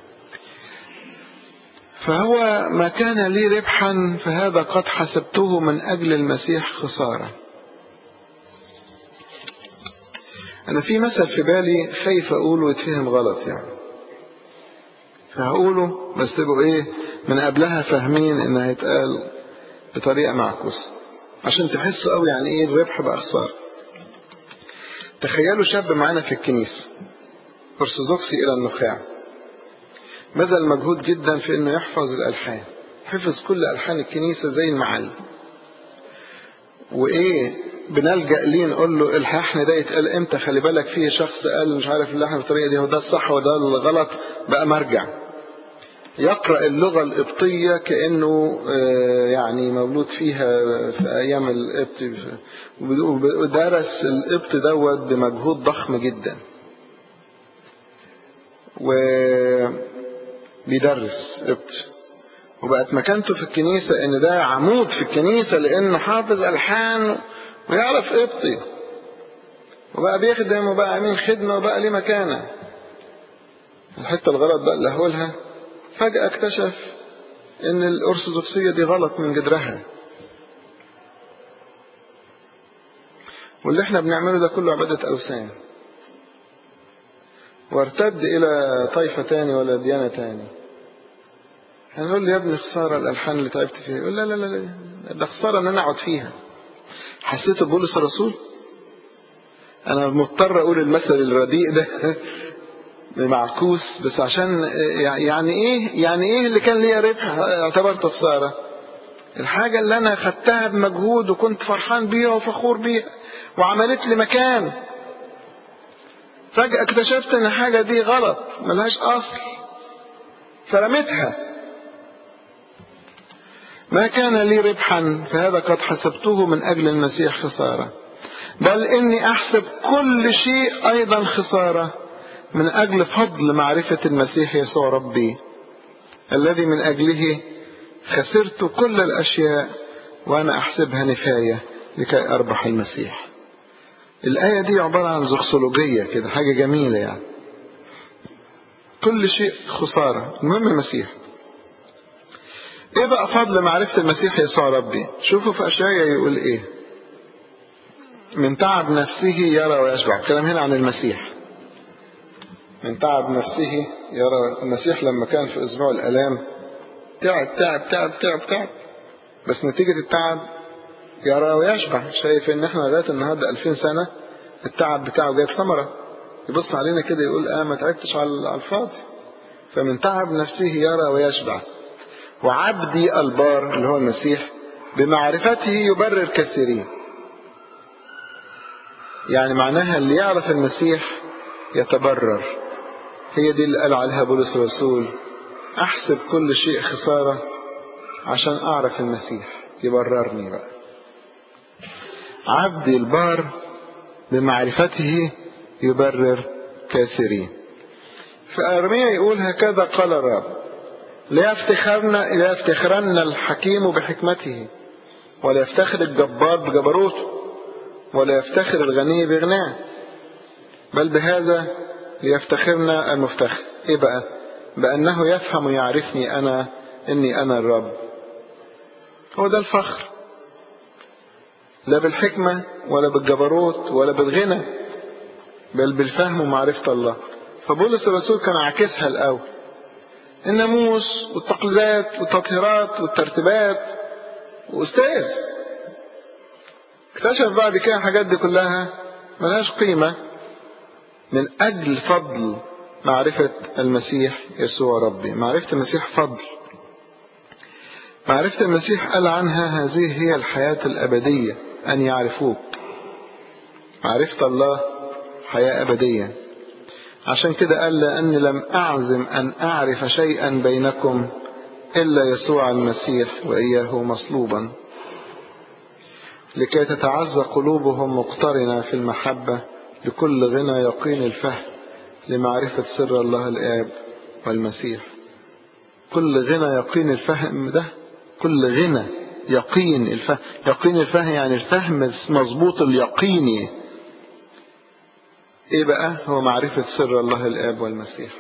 فهو ما كان لي ربحا فهذا قد حسبته من أجل المسيح خسارة أنا في مثل في بالي خايف أقوله ويتفهم غلط يعني فهقوله بس تبقوا إيه من قبلها فاهمين إن هيتقال بطريقة معكوسة عشان تحسوا قوي يعني إيه الربح بقى خسارة تخيلوا شاب معانا في الكنيسة أرثوذكسي إلى النخاع بذل مجهود جدا في انه يحفظ الالحان حفظ كل الحان الكنيسه زي المعلم وايه بنلجا ليه نقول له الحن ده يتقال امتى خلي بالك فيه شخص قال مش عارف اللحن بالطريقه دي هو ده الصح وده الغلط بقى مرجع يقرا اللغه القبطيه كانه يعني مولود فيها في ايام القبط ودرس القبط دوت بمجهود ضخم جدا و بيدرس قبط وبقت مكانته في الكنيسة ان ده عمود في الكنيسة لانه حافظ الحان ويعرف قبطي وبقى بيخدم وبقى امين خدمة وبقى ليه مكانة الحتة الغلط بقى اللي هقولها فجأة اكتشف ان الارثوذكسية دي غلط من جدرها واللي احنا بنعمله ده كله عبادة أوثان وارتد إلى طائفة تاني ولا ديانة تاني هنقول له يا ابني خسارة الألحان اللي تعبت فيها يقول لا لا لا لا ده خسارة إن أنا أقعد فيها حسيت بولس الرسول أنا مضطر أقول المثل الرديء ده معكوس بس عشان يعني إيه يعني إيه اللي كان ليا ربح اعتبرته خسارة الحاجة اللي أنا خدتها بمجهود وكنت فرحان بيها وفخور بيها وعملت لي مكان فجأة اكتشفت ان الحاجة دي غلط ملهاش اصل فرميتها ما كان لي ربحا فهذا قد حسبته من اجل المسيح خسارة بل اني احسب كل شيء ايضا خسارة من اجل فضل معرفة المسيح يسوع ربي الذي من اجله خسرت كل الاشياء وانا احسبها نفاية لكي اربح المسيح الآية دي عبارة عن زخصولوجية كده حاجة جميلة يعني كل شيء خسارة المهم المسيح ايه بقى فضل معرفة المسيح يسوع ربي شوفوا في أشعياء يقول ايه من تعب نفسه يرى ويشبع الكلام هنا عن المسيح من تعب نفسه يرى المسيح لما كان في أسبوع الألام تعب تعب تعب تعب تعب بس نتيجة التعب يرى ويشبع شايف ان احنا لغايه النهارده 2000 سنه التعب بتاعه جايب ثمره يبص علينا كده يقول اه ما تعبتش على الفاضي فمن تعب نفسه يرى ويشبع وعبدي البار اللي هو المسيح بمعرفته يبرر كثيرين يعني معناها اللي يعرف المسيح يتبرر هي دي اللي قال عليها بولس الرسول احسب كل شيء خساره عشان اعرف المسيح يبررني بقى عبدي البار بمعرفته يبرر كثيرين فأرميا يقول هكذا قال الرب لا يفتخرن لا يفتخرن الحكيم بحكمته ولا يفتخر الجبار بجبروته ولا يفتخر الغني بغناه بل بهذا ليفتخرنا المفتخر ايه بقى بأنه يفهم ويعرفني أنا إني أنا الرب هو ده الفخر لا بالحكمة ولا بالجبروت ولا بالغنى بل بالفهم ومعرفة الله فبولس الرسول كان عاكسها الأول الناموس والتقليدات والتطهيرات والترتيبات وأستاذ اكتشف بعد كده الحاجات دي كلها ملهاش قيمة من أجل فضل معرفة المسيح يسوع ربي معرفة المسيح فضل معرفة المسيح قال عنها هذه هي الحياة الأبدية أن يعرفوك معرفة الله حياة أبدية عشان كده قال لأني لم أعزم أن أعرف شيئا بينكم إلا يسوع المسيح وإياه مصلوبا لكي تتعزى قلوبهم مقترنة في المحبة لكل غنى يقين الفهم لمعرفة سر الله الآب والمسيح كل غنى يقين الفهم ده كل غنى يقين الفهم يقين الفهم يعني الفهم مظبوط اليقيني ايه بقى هو معرفة سر الله الآب والمسيح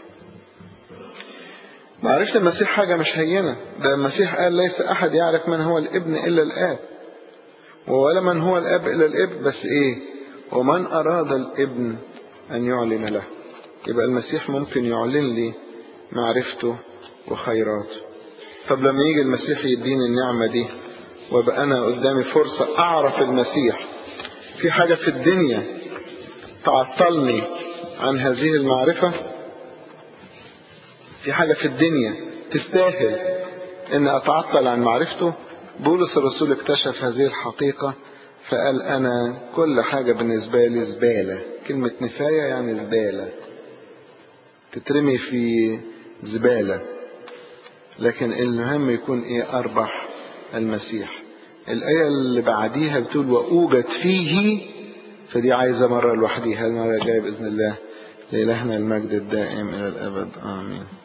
معرفة المسيح حاجة مش هينة ده المسيح قال ليس أحد يعرف من هو الابن إلا الآب ولا من هو الآب إلا الابن بس إيه ومن أراد الابن أن يعلن له يبقى المسيح ممكن يعلن لي معرفته وخيراته طب لما يجي المسيح يديني النعمة دي وابقى أنا قدامي فرصة أعرف المسيح في حاجة في الدنيا تعطلني عن هذه المعرفة في حاجة في الدنيا تستاهل ان اتعطل عن معرفته بولس الرسول اكتشف هذه الحقيقة فقال انا كل حاجة بالنسبة لي زبالة كلمة نفاية يعني زبالة تترمي في زبالة لكن المهم يكون ايه اربح المسيح الآية اللي بعديها بتقول وأوجد فيه فدي عايزة مرة لوحديها المرة الجاية بإذن الله لإلهنا المجد الدائم إلى الأبد آمين